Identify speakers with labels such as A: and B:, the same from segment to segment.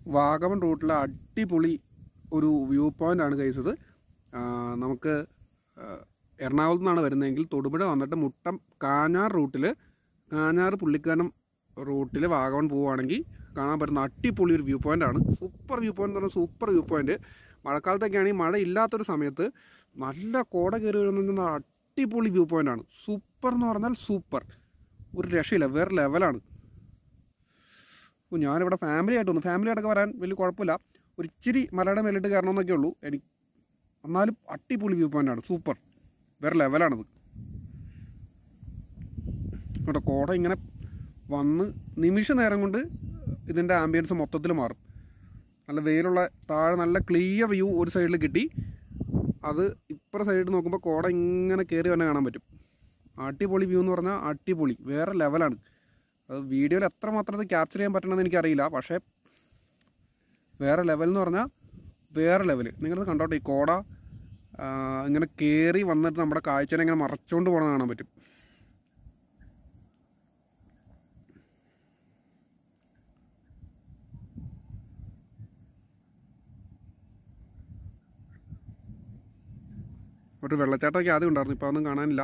A: വാഗമൺ റൂട്ടിലെ അടിപൊളി ഒരു view point ആണ് കഴിച്ചത് നമുക്ക് ആ, എറണാകുളത്ത് നിന്നാണ് വരുന്നതെങ്കിൽ തൊടുപുഴ വന്നിട്ട് മുട്ടം കാഞ്ഞാർ റൂട്ടിൽ കാഞ്ഞാർ പുള്ളിക്കാനം റൂട്ടിൽ വാഗമൺ പോവുകയാണെങ്കിൽ കാണാൻ പറ്റുന്ന അടിപൊളി ഒരു വ്യൂ പോയിന്റ് ആണ് സൂപ്പർ വ്യൂ പോയിന്റ് എന്ന് പറഞ്ഞാൽ സൂപ്പർ വ്യൂ പോയിന്റ് മഴക്കാലത്തൊക്കെ ആണെങ്കിൽ മഴ ഇല്ലാത്തൊരു സമയത്ത് നല്ല കോട കയറി വരുന്ന അടിപൊളി വ്യൂ പോയിന്റ് ആണ് സൂപ്പർ എന്ന് പറഞ്ഞാൽ സൂപ്പർ ഒരു രക്ഷയില്ല വേറെ ലെവലാണ് ഓ ഞാനിവിടെ ഫാമിലി ആയിട്ട് വന്നു ഫാമിലി ആയിട്ടൊക്കെ വരാൻ വലിയ കുഴപ്പമില്ല ഒരു ഇച്ചിരി മലയുടെ മേലിട്ട് കയറണമെന്നൊക്കെ ഉള്ളൂ എനിക്ക് എന്നാലും അടിപൊളി വ്യൂ പോയിന്റ് ആണ് സൂപ്പർ വേറെ ലെവലാണിത് കേട്ടോ കോട ഇങ്ങനെ വന്ന് നിമിഷ നേരം കൊണ്ട് ഇതിൻ്റെ ആംബിയൻസ് മൊത്തത്തിൽ മാറും നല്ല വെയിലുള്ള താഴെ നല്ല ക്ലിയർ വ്യൂ ഒരു സൈഡിൽ കിട്ടി അത് ഇപ്പുറ സൈഡിൽ നോക്കുമ്പോൾ കോട ഇങ്ങനെ കയറി തന്നെ കാണാൻ പറ്റും അടിപൊളി വ്യൂ എന്ന് പറഞ്ഞാൽ അടിപൊളി വേറെ ലെവലാണ് അത് വീഡിയോയിൽ എത്രമാത്രം അത് ക്യാപ്ചർ ചെയ്യാൻ പറ്റണമെന്ന് എനിക്കറിയില്ല പക്ഷേ വേറെ ലെവൽ എന്ന് പറഞ്ഞാൽ വേറെ ലെവൽ നിങ്ങളത് കണ്ടോട്ടെ ഈ കോട ആ, ഇങ്ങനെ കയറി വന്നിട്ട് നമ്മുടെ കാഴ്ചനെ ഇങ്ങനെ മറച്ചുകൊണ്ട് പോകണം കാണാൻ പറ്റും ഒരു വെള്ളച്ചാട്ടമൊക്കെ ആദ്യം ഉണ്ടായിരുന്നു ഇപ്പോൾ അതൊന്നും കാണാനില്ല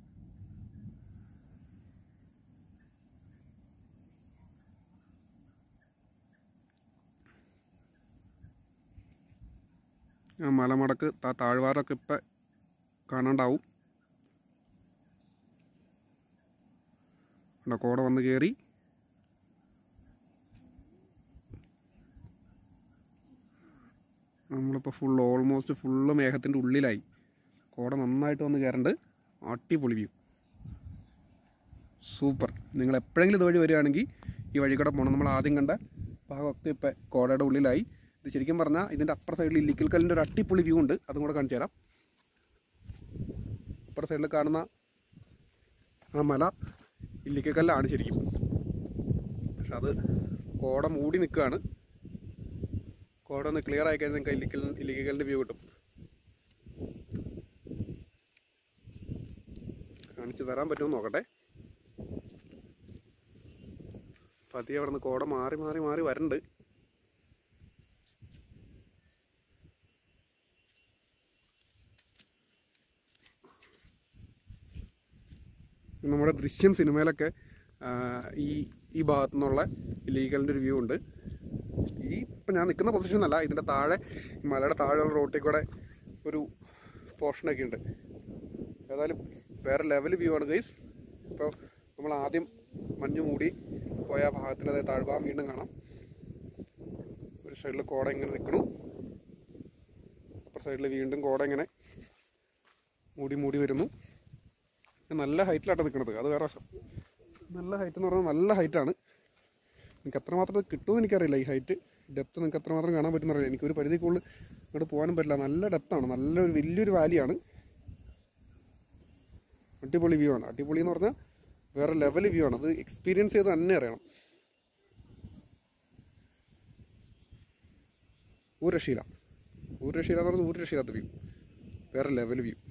A: ആ മലമടക്ക് താ താഴ്വാരമൊക്കെ ഇപ്പം കാണാണ്ടാവും കണ്ടോ, കോട വന്ന് കയറി നമ്മളിപ്പോൾ ഫുൾ ഓൾമോസ്റ്റ് ഫുള്ള് മേഘത്തിൻ്റെ ഉള്ളിലായി കോട നന്നായിട്ട് വന്ന് കയറണ്ട് അടിപൊളി വ്യൂ സൂപ്പർ നിങ്ങൾ എപ്പോഴെങ്കിലും ഇതുവഴി വരികയാണെങ്കിൽ ഈ വഴി കൂടെ പോകണം നമ്മൾ ആദ്യം കണ്ട ഭാഗമൊക്കെ ഇപ്പം കോടയുടെ ഉള്ളിലായി ഇത് ശരിക്കും പറഞ്ഞാൽ ഇതിൻ്റെ അപ്പുറ സൈഡിൽ ഇല്ലിക്കൽ കല്ലിൻ്റെ ഒരു അടിപൊളി വ്യൂ ഉണ്ട് അതും കൂടെ കാണിച്ചു തരാം അപ്പുറ സൈഡിൽ കാണുന്ന ആ മല ഇല്ലിക്കൽ കല്ലാണ് ശരിക്കും പക്ഷെ അത് കോട മൂടി നിൽക്കുകയാണ് കോട ഒന്ന് ക്ലിയർ ആയി കഴിഞ്ഞാൽ നിങ്ങൾക്ക് ഇല്ലിക്കൽ ഇല്ലിക്കൽ കല്ലിൻ്റെ വ്യൂ കിട്ടും കാണിച്ചു തരാൻ പറ്റുമോ നോക്കട്ടെ പതിയെ അവിടെ നിന്ന് കോട മാറി മാറി മാറി വരുന്നുണ്ട് നമ്മുടെ ദൃശ്യം സിനിമയിലൊക്കെ ആ, ഈ ഈ ഭാഗത്തു നിന്നുള്ള ലീഗലിൻ്റെ ഒരു വ്യൂ ഉണ്ട് ഈ ഇപ്പം ഞാൻ നിൽക്കുന്ന പൊസിഷൻ അല്ല ഇതിൻ്റെ താഴെ ഈ മലയുടെ താഴെയുള്ള റോട്ടിൽ കൂടെ ഒരു പോർഷനൊക്കെ ഉണ്ട് ഏതായാലും വേറെ ലെവൽ വ്യൂ ആണ് ഗൈസ് ഇപ്പോൾ നമ്മൾ ആദ്യം മഞ്ഞ് മൂടി പോയ ആ ഭാഗത്തിൽ അതായത് താഴ്ഭാഗം വീണ്ടും കാണാം ഒരു സൈഡിൽ കോട ഇങ്ങനെ നിൽക്കണു അപ്പുറ സൈഡിൽ വീണ്ടും കോട ഇങ്ങനെ മൂടി മൂടി വരുന്നു ഇത് നല്ല ഹൈറ്റിലാട്ടോ നിൽക്കുന്നത് അത് വേറെ വശം നല്ല ഹൈറ്റ് എന്ന് പറഞ്ഞാൽ നല്ല ഹൈറ്റാണ് എനിക്ക് എത്രമാത്രം ഇത് കിട്ടുമെന്ന് എനിക്കറിയില്ല ഈ ഹൈറ്റ് ഡെപ്ത് നിങ്ങൾക്ക് എത്രമാത്രം കാണാൻ പറ്റുമെന്നറിയില്ല എനിക്കൊരു പരിധി കൂടുതൽ ഇങ്ങോട്ട് പോകാനും പറ്റില്ല നല്ല ഡെപ്താണ് നല്ലൊരു വലിയൊരു വാലിയാണ് അടിപൊളി വ്യൂ ആണ് അടിപൊളി എന്ന് പറഞ്ഞാൽ വേറെ ലെവൽ വ്യൂ ആണ് അത് എക്സ്പീരിയൻസ് ചെയ്ത് തന്നെ അറിയണം ഒരു രക്ഷയില്ല ഒരു രക്ഷയില്ല എന്ന് പറഞ്ഞാൽ ഒരു രക്ഷയില്ലാത്ത വ്യൂ വേറെ ലെവൽ വ്യൂ